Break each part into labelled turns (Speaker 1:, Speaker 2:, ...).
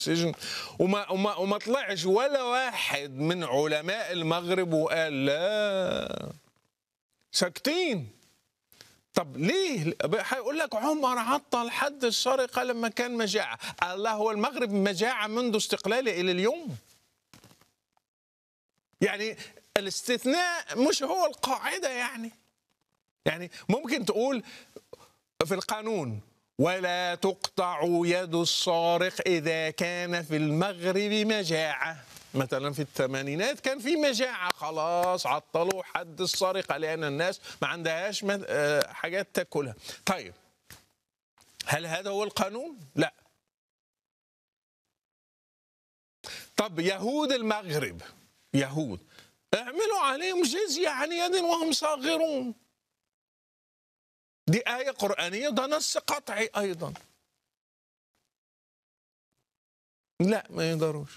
Speaker 1: السجن وما وما وما طلعش ولا واحد من علماء المغرب وقال لا ساكتين طب ليه هيقول لك عمر عطل حد السرقه لما كان مجاعه الله هو المغرب مجاعه منذ استقلاله الى اليوم يعني الاستثناء مش هو القاعده يعني يعني ممكن تقول في القانون ولا تقطع يد السارق إذا كان في المغرب مجاعة مثلا في الثمانينات كان في مجاعة خلاص عطلوا حد السرقة لأن الناس ما عندهاش حاجات تاكلها طيب هل هذا هو القانون؟ لا طب يهود المغرب يهود اعملوا عليهم جزية عن يد وهم صاغرون دي آية قرآنية ده نص قطعي أيضا لا ما يقدروش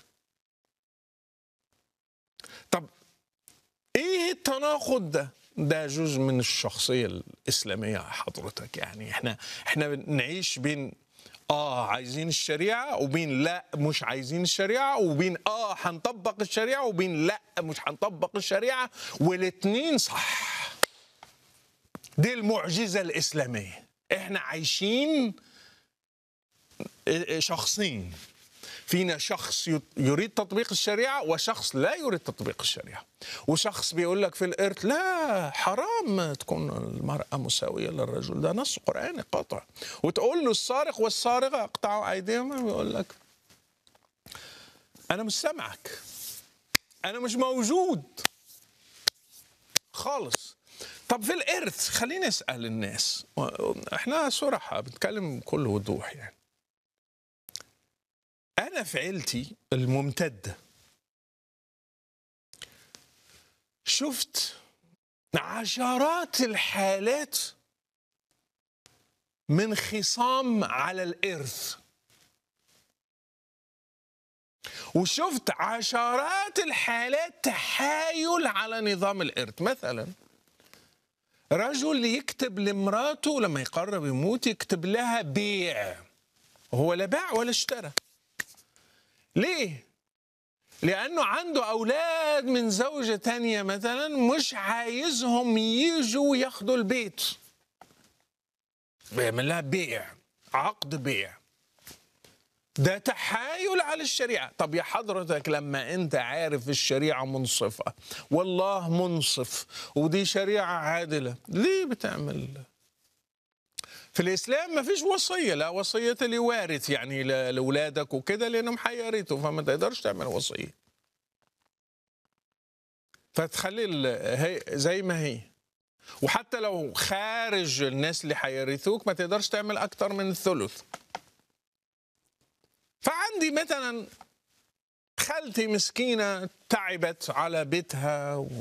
Speaker 1: طب ايه التناقض ده ده جزء من الشخصية الإسلامية حضرتك يعني احنا احنا بنعيش بين اه عايزين الشريعة وبين لا مش عايزين الشريعة وبين اه هنطبق الشريعة وبين لا مش هنطبق الشريعة والاتنين صح دي المعجزة الإسلامية احنا عايشين شخصين فينا شخص يريد تطبيق الشريعة وشخص لا يريد تطبيق الشريعة وشخص بيقول لك في الإرث لا حرام تكون المرأة مساوية للرجل ده نص قرآني قاطع وتقول له السارق والسارقة اقطعوا أيديهم يقول لك أنا مش سامعك أنا مش موجود خالص طب في الإرث خليني أسأل الناس احنا صراحة بنتكلم بكل وضوح يعني أنا في عيلتي الممتدة شفت عشرات الحالات من خصام على الإرث وشفت عشرات الحالات تحايل على نظام الإرث مثلا رجل يكتب لمراته لما يقرب يموت يكتب لها بيع هو لا باع ولا اشترى ليه؟ لأنه عنده أولاد من زوجة تانية مثلا مش عايزهم يجوا ياخدوا البيت بيعمل لها بيع عقد بيع ده تحايل على الشريعة طب يا حضرتك لما انت عارف الشريعة منصفة والله منصف ودي شريعة عادلة ليه بتعمل في الإسلام ما فيش وصية لا وصية لوارث يعني لأولادك وكده لأنهم حيرثوا فما تقدرش تعمل وصية فتخلي هي زي ما هي وحتى لو خارج الناس اللي حيرثوك ما تقدرش تعمل أكتر من الثلث فعندي مثلا خالتي مسكينة تعبت على بيتها و...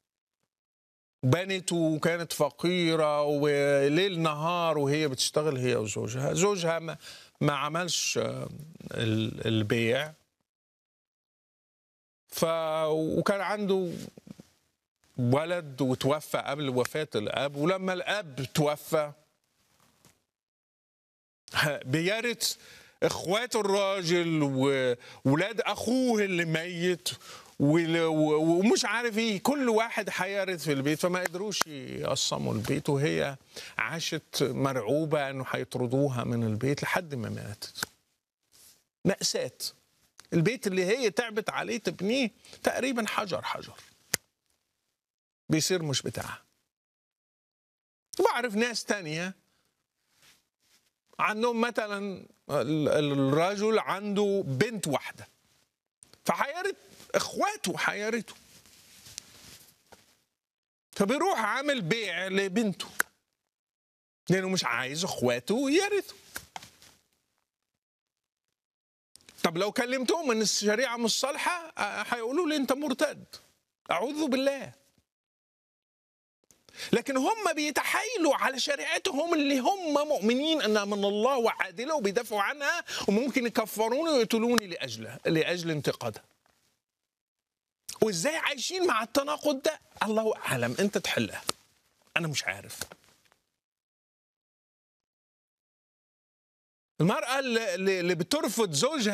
Speaker 1: بنت وكانت فقيرة وليل نهار وهي بتشتغل هي وزوجها زوجها ما, ما عملش البيع ف وكان عنده ولد وتوفى قبل وفاة الأب ولما الأب توفى بيرث اخوات الراجل وولاد اخوه اللي ميت ومش عارف ايه كل واحد هيرث في البيت فما قدروش يقسموا البيت وهي عاشت مرعوبه انه هيطردوها من البيت لحد ما ماتت مأساة البيت اللي هي تعبت عليه تبنيه تقريبا حجر حجر بيصير مش بتاعها وبعرف ناس تانية عندهم مثلا الرجل عنده بنت واحدة فحيرت اخواته حيرته فبيروح عامل بيع لبنته لانه مش عايز اخواته يرثوا طب لو كلمتهم ان الشريعه مش صالحه هيقولوا لي انت مرتد اعوذ بالله لكن هم بيتحايلوا على شريعتهم اللي هم مؤمنين انها من الله وعادله وبيدافعوا عنها وممكن يكفروني ويقتلوني لاجلها لاجل انتقادها. وازاي عايشين مع التناقض ده؟ الله اعلم انت تحلها. انا مش عارف. المرأة اللي بترفض زوجها